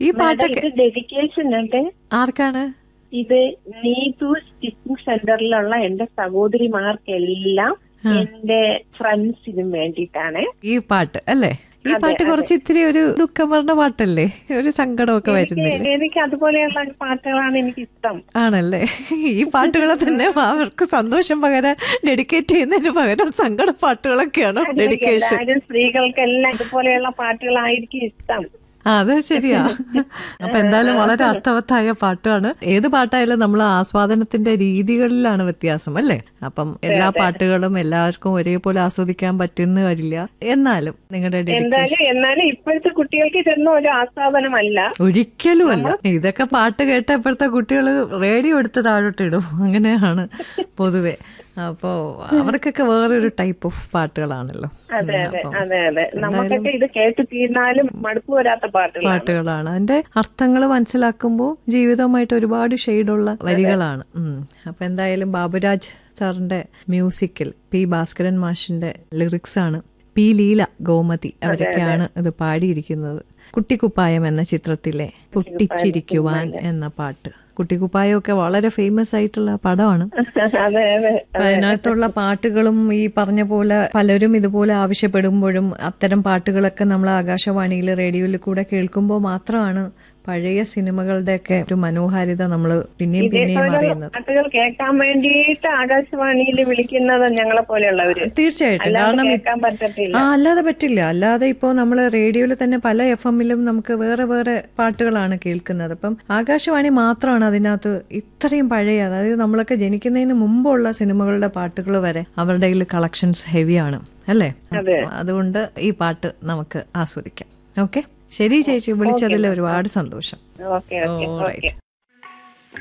ഈ പാട്ടൊക്കെ ഇത് ഡെഡിക്കേഷൻ ഉണ്ട് ആർക്കാണ് ഇത് നീതു സ്റ്റിച്ചിങ് സെന്ററിലുള്ള എന്റെ സഹോദരിമാർക്കെല്ലാം എന്റെ ഫ്രണ്ട്സിനും വേണ്ടിയിട്ടാണ് ഈ പാട്ട് അല്ലേ ഈ പാട്ട് കുറച്ച് ഇത്തിരി ഒരു ദുഃഖം പറഞ്ഞ പാട്ടല്ലേ ഒരു സങ്കടമൊക്കെ വരുന്നില്ലേ എനിക്ക് അതുപോലെയുള്ള പാട്ടുകളാണ് എനിക്ക് ഇഷ്ടം ആണല്ലേ ഈ പാട്ടുകളെ തന്നെ അവർക്ക് സന്തോഷം പകരാൻ ഡെഡിക്കേറ്റ് ചെയ്യുന്നതിന് പകരം സങ്കട പാട്ടുകളൊക്കെയാണോ ഡെഡിക്കേഷൻ എല്ലാവരും സ്ത്രീകൾക്കെല്ലാം ഇതുപോലെയുള്ള പാട്ടുകളായിരിക്കും ഇഷ്ടം ആ, അത് ശരിയാ അപ്പൊ എന്തായാലും വളരെ അർത്ഥവത്തായ പാട്ടാണ് ഏത് പാട്ടായാലും നമ്മൾ ആസ്വാദനത്തിന്റെ രീതികളിലാണ് വ്യത്യാസം അല്ലേ അപ്പം എല്ലാ പാട്ടുകളും എല്ലാവർക്കും ഒരേപോലെ ആസ്വദിക്കാൻ പറ്റുന്ന വരില്ല എന്നാലും നിങ്ങളുടെ ഡെഡിക്കേഷൻ എന്തായാലും എന്നാലും ഇപ്പോഴത്തെ കുട്ടികൾക്ക് ഇതൊന്നും ഒരു ആസ്വാദനമല്ല ഒരിക്കലും അല്ല ഇതൊക്കെ പാട്ട് കേട്ട ഇപ്പോഴത്തെ കുട്ടികൾ റേഡിയോ എടുത്ത് താഴോട്ട് ഇടും അങ്ങനെയാണ് പൊതുവെ അപ്പോ അവർക്കൊക്കെ വേറൊരു ടൈപ്പ് ഓഫ് പാട്ടുകളാണല്ലോ അതെ അതെ അപ്പം അതെ അതെ നമുക്കൊക്കെ ഇത് കേട്ട് തീർന്നാലും മടുപ്പ് വരാത്ത പാട്ടുകളാണ് പാട്ടുകളാണ് അതിന്റെ അർത്ഥങ്ങൾ മനസ്സിലാക്കുമ്പോൾ ജീവിതവുമായിട്ട് ഒരുപാട് ഷെയ്ഡുള്ള വരികളാണ് ഉം. അപ്പൊ എന്തായാലും ബാബുരാജ് സാറിന്റെ മ്യൂസിക്കിൽ പി ഭാസ്കരൻ മാഷിന്റെ ലിറിക്സ് ആണ് പി ലീല ഗോമതി അവരൊക്കെയാണ് ഇത് പാടിയിരിക്കുന്നത് കുട്ടിക്കുപ്പായം എന്ന ചിത്രത്തിലെ പൊട്ടിച്ചിരിക്കുവാൻ എന്ന പാട്ട് കുട്ടിക്കുപ്പായമൊക്കെ വളരെ ഫേമസ് ആയിട്ടുള്ള പടമാണ് അതെ അതെ അപ്പൊ അതിനകത്തുള്ള പാട്ടുകളും ഈ പറഞ്ഞ പോലെ പലരും ഇതുപോലെ ആവശ്യപ്പെടുമ്പോഴും അത്തരം പാട്ടുകളൊക്കെ നമ്മൾ ആകാശവാണിയിൽ റേഡിയോയിൽ കൂടെ കേൾക്കുമ്പോൾ മാത്രമാണ് പഴയ സിനിമകളുടെയൊക്കെ ഒരു മനോഹാരിത നമ്മൾ പിന്നെയും പിന്നെയും അറിയുന്നത് പാട്ടുകൾ കേൾക്കാൻ വേണ്ടിയിട്ട് ആകാശവാണിയിൽ വിളിക്കുന്നത് ഞങ്ങളെ പോലെയുള്ളവര് തീർച്ചയായിട്ടും അല്ലാതെ കാരണം ഇത് കേൾക്കാൻ പറ്റത്തില്ല ആ അല്ലാതെ പറ്റില്ല അല്ലാതെ ഇപ്പോൾ നമ്മൾ റേഡിയോയിൽ തന്നെ പല എഫ് എമ്മിലും നമുക്ക് വേറെ വേറെ പാട്ടുകളാണ് കേൾക്കുന്നത് അപ്പം ആകാശവാണി മാത്രമാണ് അതിനകത്ത് ഇത്രയും പഴയ അതായത് നമ്മളൊക്കെ ജനിക്കുന്നതിന് മുമ്പുള്ള സിനിമകളുടെ പാട്ടുകൾ വരെ അവരുടെ കയ്യിൽ കളക്ഷൻസ് ഹെവിയാണ് അല്ലേ അതെ. അതുകൊണ്ട് ഈ പാട്ട് നമുക്ക് ആസ്വദിക്കാം ഓക്കെ ശരി ചേച്ചി വിളിച്ചതിൽ ഒരുപാട് സന്തോഷം okay okay oh okay right